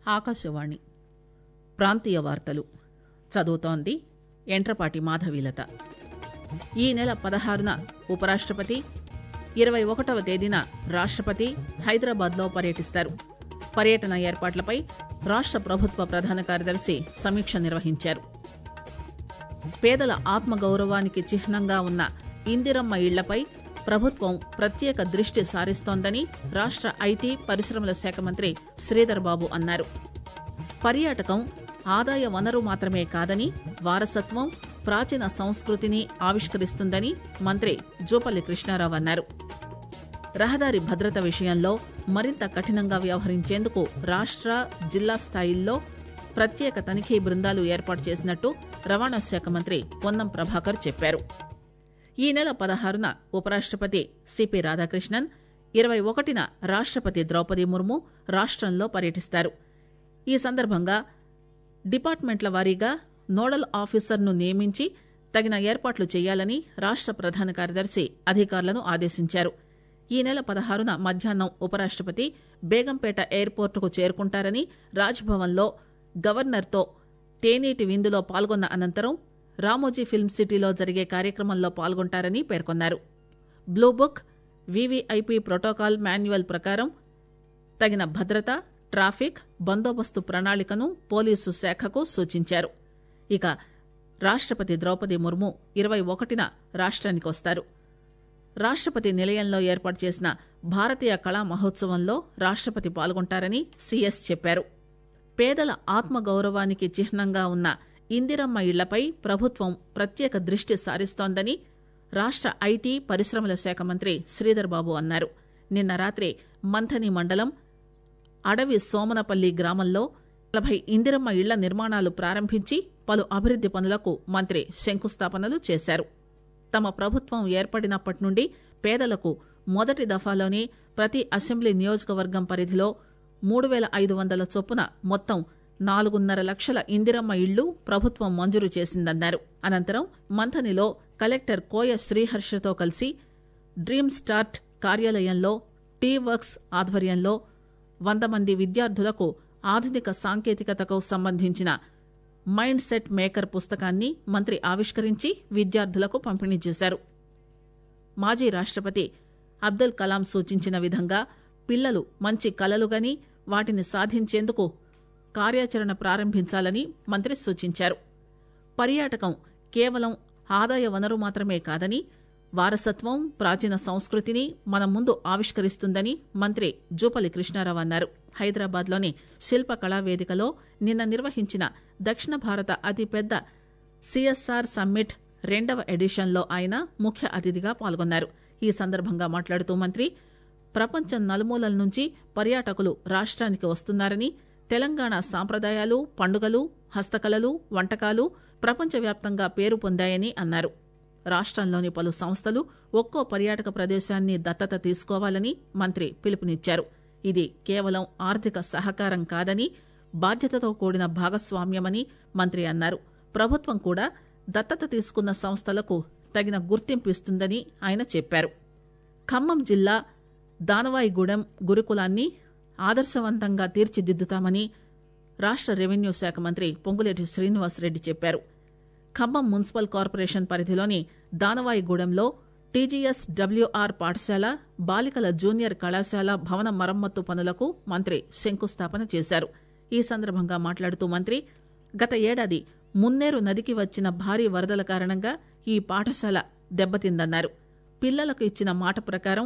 ఆకాశవాణి ప్రాంతీయ వార్తలు చదువుతోంది ఎంట్రపాటి మాధవీలత ఈ నెల పదహారున ఉపరాష్టపతి ఇరవై ఒకటవ తేదీన రాష్టపతి హైదరాబాద్లో పర్యటిస్తారు పర్యటన ఏర్పాట్లపై రాష్ట ప్రభుత్వ ప్రధాన కార్యదర్శి సమీక్ష నిర్వహించారు పేదల ఆత్మగౌరవానికి చిహ్నంగా ఉన్న ఇందిరమ్మ ఇళ్లపై ప్రభుత్వం ప్రత్యేక దృష్టి సారిస్తోందని రాష్ట ఐటీ పరిశ్రమల శాఖ మంత్రి శ్రీధర్ బాబు అన్నారు పర్యాటకం ఆదాయ వనరు మాత్రమే కాదని వారసత్వం ప్రాచీన సంస్కృతిని ఆవిష్కరిస్తుందని మంత్రి జూపల్లి కృష్ణారావు అన్నారు రహదారి భద్రత విషయంలో మరింత కఠినంగా వ్యవహరించేందుకు రాష్ట జిల్లా స్థాయిల్లో ప్రత్యేక తనిఖీ బృందాలు ఏర్పాటు చేసినట్టు రవాణా శాఖ మంత్రి పొన్నం ప్రభాకర్ చెప్పారు ఈ నెల పదహారున ఉపరాష్టపతి సిపి రాధాకృష్ణన్ ఇరవై ఒకటిన రాష్టపతి ద్రౌపది ముర్ము రాష్టంలో పర్యటిస్తారు ఈ సందర్భంగా డిపార్ట్మెంట్ల వారీగా నోడల్ ఆఫీసర్ను నియమించి తగిన ఏర్పాట్లు చేయాలని రాష్ట ప్రధాన కార్యదర్శి అధికారులను ఆదేశించారు ఈ నెల పదహారున మధ్యాహ్నం ఉపరాష్టపతి బేగంపేట ఎయిర్పోర్టుకు చేరుకుంటారని రాజ్భవన్లో గవర్నర్తో తేనీటి విందులో పాల్గొన్న అనంతరం రామోజీ ఫిల్మ్ సిటీలో జరిగే కార్యక్రమంలో పాల్గొంటారని పేర్కొన్నారు blue book V V I P protocol manual ప్రకారం తగిన భద్రత ట్రాఫిక్ బందోబస్తు ప్రణాళికను పోలీసు శాఖకు సూచించారు ఇక రాష్టపతి ద్రౌపది ముర్ము ఇరవై ఒకటిన రాష్ట్రానికి వస్తారు రాష్టపతి నిలయంలో ఏర్పాటు చేసిన భారతీయ కళా మహోత్సవంలో రాష్టపతి పాల్గొంటారని సీఎస్ చెప్పారు పేదల ఆత్మగౌరవానికి చిహ్నంగా ఉన్న ఇందిరమ్మ ఇళ్లపై ప్రభుత్వం ప్రత్యేక దృష్టి సారిస్తోందని రాష్ట ఐటీ పరిశ్రమల శాఖ మంత్రి శ్రీధర్ బాబు అన్నారు నిన్న రాత్రి మంథని మండలం అడవి సోమనపల్లి గ్రామంలో నలభై ఇందిరమ్మ ఇళ్ల నిర్మాణాలు ప్రారంభించి పలు అభివృద్ది పనులకు మంత్రి శంకుస్థాపనలు చేశారు తమ ప్రభుత్వం ఏర్పడినప్పటి నుండి పేదలకు మొదటి దఫాలోనే ప్రతి అసెంబ్లీ నియోజకవర్గం పరిధిలో మూడు పేల ఐదు వందల చొప్పున మొత్తం నాలుగున్నర లక్షల ఇందిరమ్మ ఇళ్లు ప్రభుత్వం మంజూరు చేసిందన్నారు అనంతరం మంథనిలో కలెక్టర్ కోయ శ్రీహర్షతో కలిసి డ్రీమ్ స్టార్ట్ కార్యాలయంలో టీ వర్క్స్ ఆధ్వర్యంలో వంద మంది విద్యార్థులకు ఆధునిక సాంకేతికతకు సంబంధించిన మైండ్ సెట్ మేకర్ పుస్తకాన్ని మంత్రి ఆవిష్కరించి విద్యార్థులకు పంపిణీ చేశారు మాజీ రాష్టపతి అబ్దుల్ కలాం సూచించిన విధంగా పిల్లలు మంచి కలలుగని వాటిని సాధించేందుకు కార్యాచరణ ప్రారంభించాలని మంత్రి సూచించారు పర్యాటకం కేవలం ఆదాయ వనరు మాత్రమే కాదని వారసత్వం ప్రాచీన సంస్కృతిని మన ముందు ఆవిష్కరిస్తుందని మంత్రి జూపల్లి కృష్ణారావు అన్నారు హైదరాబాద్లోని శిల్ప కళావేదికలో నిన్న నిర్వహించిన దక్షిణ భారత అతిపెద్ద సిఎస్ఆర్ సమ్మిట్ రెండవ ఎడిషన్లో ఆయన ముఖ్య అతిథిగా పాల్గొన్నారు ఈ సందర్భంగా మాట్లాడుతూ మంత్రి ప్రపంచం నలుమూలల నుంచి పర్యాటకులు రాష్ట్రానికి వస్తున్నారని తెలంగాణ సాంప్రదాయాలు పండుగలు హస్తకళలు వంటకాలు ప్రపంచవ్యాప్తంగా పేరు పొందాయని అన్నారు రాష్ట్రంలోని పలు సంస్థలు ఒక్కో పర్యాటక ప్రదేశాన్ని దత్తత తీసుకోవాలని మంత్రి పిలుపునిచ్చారు ఇది కేవలం ఆర్థిక సహకారం కాదని బాధ్యతతో కూడిన భాగస్వామ్యమని మంత్రి అన్నారు ప్రభుత్వం కూడా దత్తత తీసుకున్న సంస్థలకు తగిన గుర్తింపు ఇస్తుందని ఆయన చెప్పారు ఖమ్మం జిల్లా దానవాయిగూడెం గురుకులాన్ని ఆదర్శవంతంగా తీర్చిదిద్దుతామని రాష్ట రెవెన్యూ శాఖ మంత్రి పొంగులేటి శ్రీనివాసరెడ్డి చెప్పారు ఖమ్మం మున్సిపల్ కార్పొరేషన్ పరిధిలోని దానవాయిగూడెంలో టీజీఎస్ డబ్ల్యూఆర్ పాఠశాల బాలికల జూనియర్ కళాశాల భవన మరమ్మత్తు పనులకు మంత్రి శంకుస్థాపన చేశారు ఈ సందర్భంగా మాట్లాడుతూ మంత్రి గత ఏడాది మున్నేరు నదికి వచ్చిన భారీ వరదల కారణంగా ఈ పాఠశాల దెబ్బతిందన్నారు పిల్లలకు ఇచ్చిన మాట ప్రకారం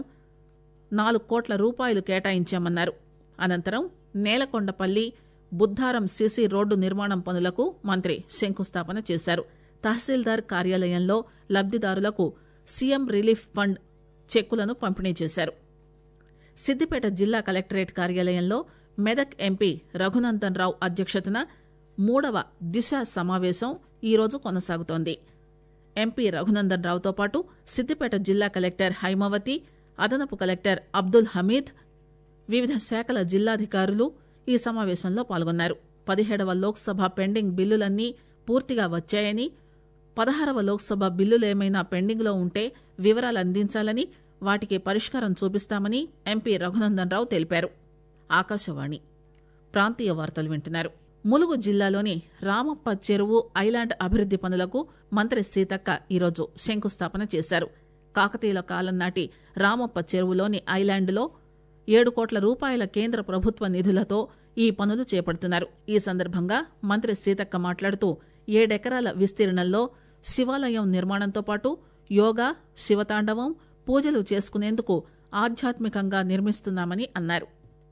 నాలుగు కోట్ల రూపాయలు కేటాయించామన్నారు అనంతరం నేలకొండపల్లి బుద్దారం సీసీ రోడ్డు నిర్మాణం పనులకు మంత్రి శంకుస్థాపన చేశారు తహసీల్దార్ కార్యాలయంలో లబ్దిదారులకు సీఎం రిలీఫ్ ఫండ్ చెక్కులను పంపిణీ చేశారు సిద్దిపేట జిల్లా కలెక్టరేట్ కార్యాలయంలో మెదక్ ఎంపీ రఘునందన్ రావు అధ్యక్షతన మూడవ దిశ సమావేశం ఈరోజు కొనసాగుతోంది ఎంపీ రఘునందన్ రావుతో పాటు సిద్దిపేట జిల్లా కలెక్టర్ హైమావతి అదనపు కలెక్టర్ అబ్దుల్ హమీద్ వివిధ శాఖల జిల్లాధికారులు ఈ సమావేశంలో పాల్గొన్నారు పదిహేడవ లోక్సభ పెండింగ్ బిల్లులన్నీ పూర్తిగా వచ్చాయని పదహారవ లోక్సభ బిల్లులేమైనా పెండింగ్లో ఉంటే వివరాలు అందించాలని వాటికి పరిష్కారం చూపిస్తామని ఎంపీ రఘునందన్ రావు తెలిపారు ఆకాశవాణి ప్రాంతీయ వార్తలు వింటున్నారు ములుగు జిల్లాలోని రామప్ప చెరువు ఐలాండ్ అభివృద్ది పనులకు మంత్రి సీతక్క ఈరోజు శంకుస్థాపన చేశారు కాకతీయుల కాలం నాటి రామప్ప చెరువులోని ఐలాండ్లో ఏడు కోట్ల రూపాయల కేంద్ర ప్రభుత్వ నిధులతో ఈ పనులు చేపడుతున్నారు ఈ సందర్భంగా మంత్రి సీతక్క మాట్లాడుతూ ఏడెకరాల విస్తీర్ణంలో శివాలయం నిర్మాణంతో పాటు యోగా శివతాండవం పూజలు చేసుకునేందుకు ఆధ్యాత్మికంగా నిర్మిస్తున్నామని అన్నారు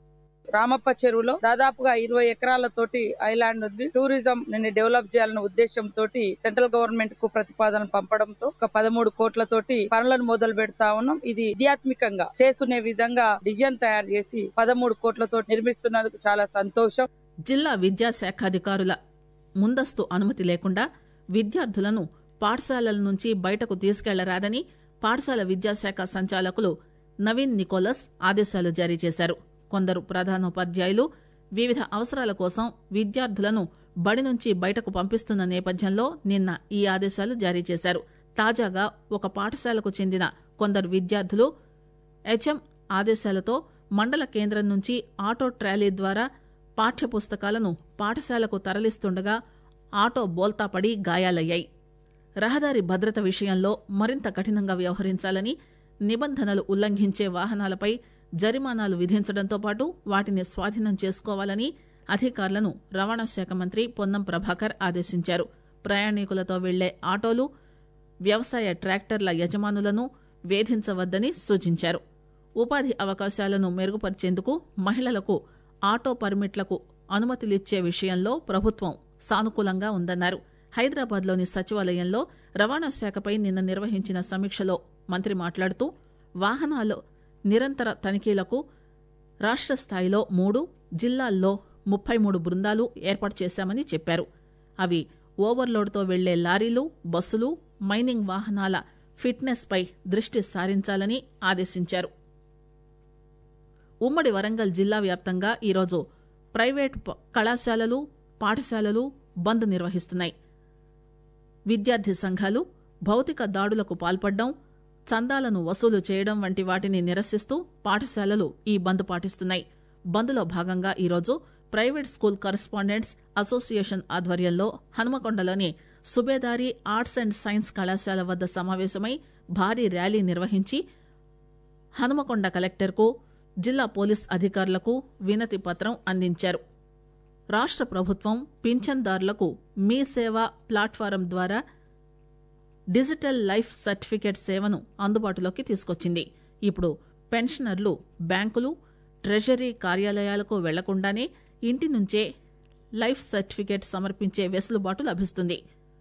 రామప్ప చెరువులో దాదాపుగా ఇరవై ఎకరాల తోటి ఐలాండ్ ఉంది టూరిజం ని డెవలప్ చేయాలనే ఉద్దేశంతో సెంట్రల్ గవర్నమెంట్ కు ప్రతిపాదన పంపడంతో ఒక పదమూడు కోట్లతోటి పనులను మొదలు పెడతా ఉన్నాం ఇది ఆధ్యాత్మికంగా చేసుకునే విధంగా డిజైన్ తయారు చేసి పదమూడు కోట్లతో నిర్మిస్తున్నందుకు చాలా సంతోషం జిల్లా విద్యాశాఖాధికారుల ముందస్తు అనుమతి లేకుండా విద్యార్థులను పాఠశాలల నుంచి బయటకు తీసుకెళ్లరాదని పాఠశాల విద్యాశాఖ సంచాలకులు నవీన్ నికోలస్ ఆదేశాలు జారీ చేశారు కొందరు ప్రధానోపాధ్యాయులు వివిధ అవసరాల కోసం విద్యార్థులను బడి నుంచి బయటకు పంపిస్తున్న నేపథ్యంలో నిన్న ఈ ఆదేశాలు జారీ చేశారు తాజాగా ఒక పాఠశాలకు చెందిన కొందరు విద్యార్థులు హెచ్ఎం ఆదేశాలతో మండల కేంద్రం నుంచి ఆటో ట్రాలీ ద్వారా పాఠ్యపుస్తకాలను పాఠశాలకు తరలిస్తుండగా ఆటో బోల్తాపడి గాయాలయ్యాయి రహదారి భద్రత విషయంలో మరింత కఠినంగా వ్యవహరించాలని నిబంధనలు ఉల్లంఘించే వాహనాలపై జరిమానాలు విధించడంతో పాటు వాటిని స్వాధీనం చేసుకోవాలని అధికారులను రవాణా శాఖ మంత్రి పొన్నం ప్రభాకర్ ఆదేశించారు ప్రయాణికులతో వెళ్లే ఆటోలు వ్యవసాయ ట్రాక్టర్ల యజమానులను వేధించవద్దని సూచించారు ఉపాధి అవకాశాలను మెరుగుపరిచేందుకు మహిళలకు ఆటో పర్మిట్లకు అనుమతులిచ్చే విషయంలో ప్రభుత్వం సానుకూలంగా ఉందన్నారు హైదరాబాద్లోని సచివాలయంలో రవాణా శాఖపై నిన్న నిర్వహించిన సమీక్షలో మంత్రి మాట్లాడుతూ వాహనాలు నిరంతర తనిఖీలకు రాష్ట స్థాయిలో మూడు జిల్లాల్లో ముప్పై మూడు బృందాలు ఏర్పాటు చేశామని చెప్పారు అవి ఓవర్లోడ్తో వెళ్లే లారీలు బస్సులు మైనింగ్ వాహనాల ఫిట్నెస్ పై దృష్టి సారించాలని ఆదేశించారు ఉమ్మడి వరంగల్ జిల్లా వ్యాప్తంగా ఈరోజు ప్రైవేటు ప- కళాశాలలు పాఠశాలలు బంద్ నిర్వహిస్తున్నాయి విద్యార్థి సంఘాలు భౌతిక దాడులకు పాల్పడడం చందాలను వసూలు చేయడం వంటి వాటిని నిరసిస్తూ పాఠశాలలు ఈ బంద్ పాటిస్తున్నాయి బంద్లో భాగంగా ఈరోజు ప్రైవేట్ స్కూల్ కరస్పాండెంట్స్ అసోసియేషన్ ఆధ్వర్యంలో హనుమకొండలోని సుబేదారి ఆర్ట్స్ అండ్ సైన్స్ కళాశాల వద్ద సమావేశమై భారీ ర్యాలీ నిర్వహించి హనుమకొండ కలెక్టర్కు జిల్లా పోలీస్ అధికారులకు వినతి పత్రం అందించారు రాష్ట్ర ప్రభుత్వం పింఛన్దారులకు మీ సేవ ప్లాట్ఫారం ద్వారా డిజిటల్ లైఫ్ సర్టిఫికేట్ సేవను అందుబాటులోకి తీసుకొచ్చింది ఇప్పుడు పెన్షనర్లు బ్యాంకులు ట్రెజరీ కార్యాలయాలకు వెళ్లకుండానే ఇంటి నుంచే లైఫ్ సర్టిఫికేట్ సమర్పించే వెసులుబాటు లభిస్తుంది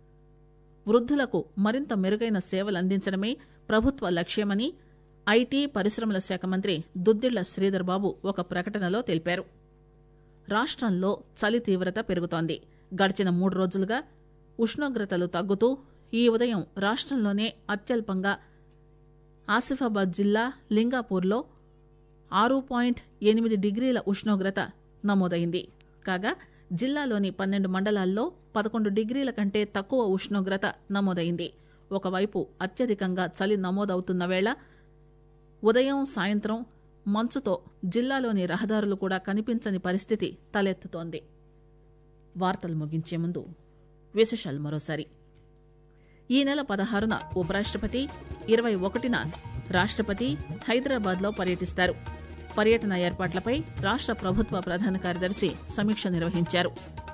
వృద్ధులకు మరింత మెరుగైన సేవలు అందించడమే ప్రభుత్వ లక్ష్యమని ఐటీ పరిశ్రమల శాఖ మంత్రి దుద్దిళ్ల శ్రీధర్ బాబు ఒక ప్రకటనలో తెలిపారు రాష్ట్రంలో చలి తీవ్రత పెరుగుతోంది గడిచిన మూడు రోజులుగా ఉష్ణోగ్రతలు తగ్గుతూ ఈ ఉదయం రాష్ట్రంలోనే అత్యల్పంగా ఆసిఫాబాద్ జిల్లా లింగాపూర్లో ఆరు పాయింట్ ఎనిమిది డిగ్రీల ఉష్ణోగ్రత నమోదైంది కాగా జిల్లాలోని పన్నెండు మండలాల్లో పదకొండు డిగ్రీల కంటే తక్కువ ఉష్ణోగ్రత నమోదైంది ఒకవైపు అత్యధికంగా చలి నమోదవుతున్న వేళ ఉదయం సాయంత్రం మంచుతో జిల్లాలోని రహదారులు కూడా కనిపించని పరిస్థితి తలెత్తుతోంది వార్తలు ముగించే ముందు విశేషాలు మరోసారి ఈ నెల పదహారున ఉపరాష్ట్రపతి ఇరవై ఒకటిన రాష్ట్రపతి హైదరాబాద్లో పర్యటిస్తారు పర్యటన ఏర్పాట్లపై రాష్ట్ర ప్రభుత్వ ప్రధాన కార్యదర్శి సమీక్ష నిర్వహించారు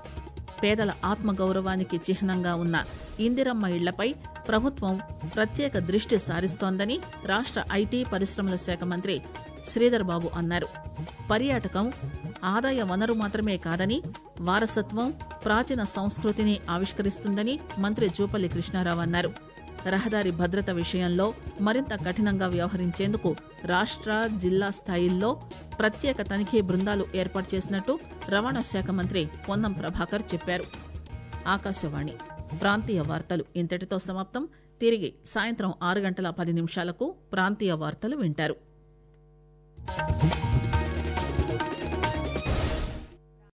పేదల ఆత్మగౌరవానికి చిహ్నంగా ఉన్న ఇందిరమ్మ ఇళ్లపై ప్రభుత్వం ప్రత్యేక దృష్టి సారిస్తోందని రాష్ట్ర ఐటీ పరిశ్రమల శాఖ మంత్రి శ్రీధర్ బాబు అన్నారు పర్యాటకం ఆదాయ వనరు మాత్రమే కాదని వారసత్వం ప్రాచీన సంస్కృతిని ఆవిష్కరిస్తుందని మంత్రి జూపల్లి కృష్ణారావు అన్నారు రహదారి భద్రత విషయంలో మరింత కఠినంగా వ్యవహరించేందుకు రాష్ట్ర జిల్లా స్థాయిల్లో ప్రత్యేక తనిఖీ బృందాలు ఏర్పాటు చేసినట్టు రవాణా శాఖ మంత్రి పొన్నం ప్రభాకర్ చెప్పారు ఆకాశవాణి ప్రాంతీయ వార్తలు ఇంతటితో సమాప్తం తిరిగి సాయంత్రం ఆరు గంటల పది నిమిషాలకు ప్రాంతీయ వార్తలు వింటారు